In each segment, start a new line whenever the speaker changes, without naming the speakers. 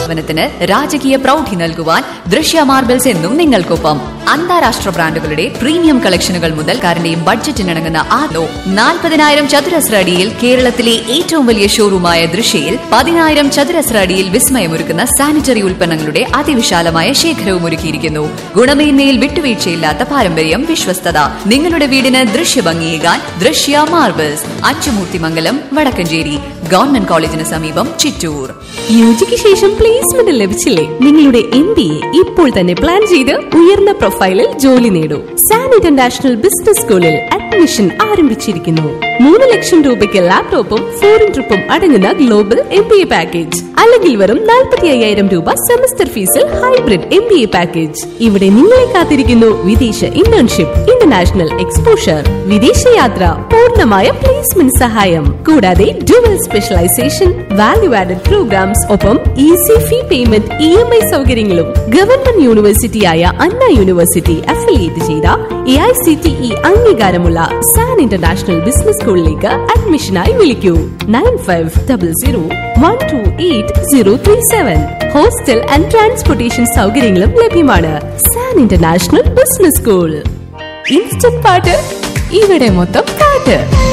ഭവനത്തിന് രാജകീയ പ്രൗഢി നൽകുവാൻ ദൃശ്യ മാർബിൾസ് എന്നും നിങ്ങൾക്കൊപ്പം അന്താരാഷ്ട്ര ബ്രാൻഡുകളുടെ പ്രീമിയം കളക്ഷനുകൾ മുതൽ കാരന്റെയും ബഡ്ജറ്റിനിണങ്ങുന്ന ആലോ നാൽപ്പതിനായിരം ചതുരശ്ര അടിയിൽ കേരളത്തിലെ ഏറ്റവും വലിയ ഷോറൂമായ ദൃശ്യയിൽ പതിനായിരം ചതുരശ്ര അടിയിൽ വിസ്മയമൊരുക്കുന്ന സാനിറ്ററി ഉൽപ്പന്നങ്ങളുടെ അതിവിശാലമായ ശേഖരവും ഒരുക്കിയിരിക്കുന്നു ഗുണമേന്മയിൽ വിട്ടുവീഴ്ചയില്ലാത്ത പാരമ്പര്യം വിശ്വസ്തത നിങ്ങളുടെ വീടിന് ദൃശ്യഭംഗിയേകാൻ ദൃശ്യ മാർബിൾസ് അച്ചുമൂർത്തിമംഗലം വടക്കഞ്ചേരി ഗവൺമെന്റ് കോളേജിന് സമീപം ചിറ്റൂർ
യുജിക്ക് ശേഷം പ്ലേസ്മെന്റ് ലഭിച്ചില്ലേ നിങ്ങളുടെ എം ബി എ ഇപ്പോൾ തന്നെ പ്ലാൻ ചെയ്ത് ഉയർന്ന പ്രൊഫൈലിൽ ജോലി നേടൂ സാൻ ഇന്റർനാഷണൽ ബിസിനസ് സ്കൂളിൽ അഡ്മിഷൻ ആരംഭിച്ചിരിക്കുന്നു മൂന്ന് ലക്ഷം രൂപയ്ക്ക് ലാപ്ടോപ്പും ഫോറിൻ ട്രിപ്പും അടങ്ങുന്ന global M B A package അല്ലെങ്കിൽ വെറും നാൽപ്പത്തി അയ്യായിരം രൂപ സെമസ്റ്റർ ഫീസിൽ hybrid M B A package ഇവിടെ നിങ്ങളെ കാത്തിരിക്കുന്നു വിദേശ ഇന്റേൺഷിപ്പ് ഇന്റർനാഷണൽ എക്സ്പോഷർ വിദേശയാത്ര പൂർണ്ണമായ പ്ലേസ്മെന്റ് സഹായം കൂടാതെ dual specialisation value added programmes ഒപ്പം easy fee payment E M I സൗകര്യങ്ങളും ഗവൺമെന്റ് യൂണിവേഴ്സിറ്റിയായ അണ്ണ യൂണിവേഴ്സിറ്റി അഫിലിയേറ്റ് ചെയ്ത A I C T E അംഗീകാരമുള്ള സാൻ ഇന്റർനാഷണൽ ബിസിനസ് സ്കൂളിലേക്ക് അഡ്മിഷനായി വിളിക്കൂ nine five double zero one two eight zero three seven hostel and transportation സൗകര്യങ്ങളും ലഭ്യമാണ് San international business school instant പാട്ട് ഇവിടെ മൊത്തം പാട്ട്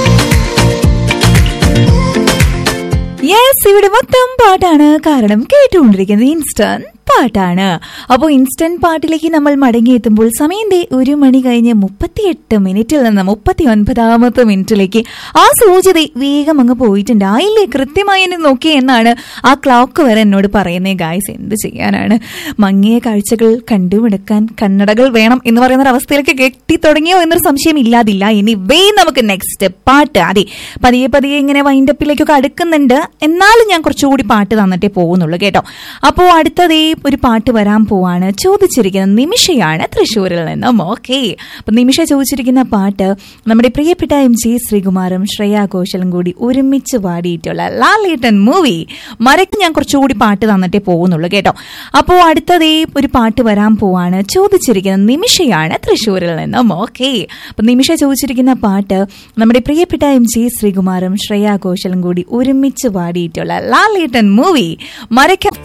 യെസ് ഇവിടെ മൊത്തം പാട്ടാണ് കാരണം കേട്ടുകൊണ്ടിരിക്കുന്നത് ഇൻസ്റ്റന്റ് പാട്ടാണ് അപ്പോൾ ഇൻസ്റ്റന്റ് പാട്ടിലേക്ക് നമ്മൾ മടങ്ങിയെത്തുമ്പോൾ സമയം ദേ ഒരു മണി കഴിഞ്ഞ് മുപ്പത്തിയെട്ട് മിനിറ്റിൽ നിന്ന് മുപ്പത്തി ഒൻപതാമത്തെ മിനിറ്റിലേക്ക് ആ സൂചിത വേഗം അങ്ങ് പോയിട്ടുണ്ട് ആയില്ലേ കൃത്യമായി എന്നെ നോക്കി എന്നാണ് ആ ക്ലോക്ക് വരെ എന്നോട് പറയുന്നത് ഗായ്സ് എന്ത് ചെയ്യാനാണ് മങ്ങിയ കാഴ്ചകൾ കണ്ടുപിടുക്കാൻ കണ്ണടകൾ വേണം എന്ന് പറയുന്ന ഒരു അവസ്ഥയിലേക്ക് കെട്ടി തുടങ്ങിയോ എന്നൊരു സംശയം ഇല്ലാതില്ല ഇനി വേ നമുക്ക് നെക്സ്റ്റ് പാട്ട് അതെ പതിയെ പതിയെ ഇങ്ങനെ വൈൻഡപ്പിലേക്കൊക്കെ അടുക്കുന്നുണ്ട് എന്നാലും ഞാൻ കുറച്ചുകൂടി പാട്ട് തന്നിട്ടേ പോകുന്നുള്ളൂ കേട്ടോ അപ്പോൾ അടുത്തതേ ഒരു പാട്ട് വരാൻ പോവാണ് ചോദിച്ചിരിക്കുന്ന നിമിഷയാണ് തൃശ്ശൂരിൽ നിന്നും ഓക്കെ അപ്പൊ നിമിഷ ചോദിച്ചിരിക്കുന്ന പാട്ട് നമ്മുടെ പ്രിയപ്പെട്ട എം ജി ശ്രീകുമാറും ശ്രേയ ഘോഷലും കൂടി ഒരുമിച്ച് പാടിയിട്ടുള്ള ലാലേട്ടൻ മൂവി മരക്ക് ഞാൻ കുറച്ചുകൂടി പാട്ട് തന്നിട്ടേ പോകുന്നുള്ളൂ കേട്ടോ അപ്പോൾ അടുത്തതേ ഒരു പാട്ട് വരാൻ പോവാണ് ചോദിച്ചിരിക്കുന്ന നിമിഷയാണ് തൃശ്ശൂരിൽ നിന്നും ഓക്കെ അപ്പൊ നിമിഷ ചോദിച്ചിരിക്കുന്ന പാട്ട് നമ്മുടെ പ്രിയപ്പെട്ട എം ജി ശ്രീകുമാറും ശ്രേയ ഘോഷലും കൂടി ഒരുമിച്ച് പാടിയിട്ടുള്ള ലാലേട്ടൻ മൂവി മരക്ക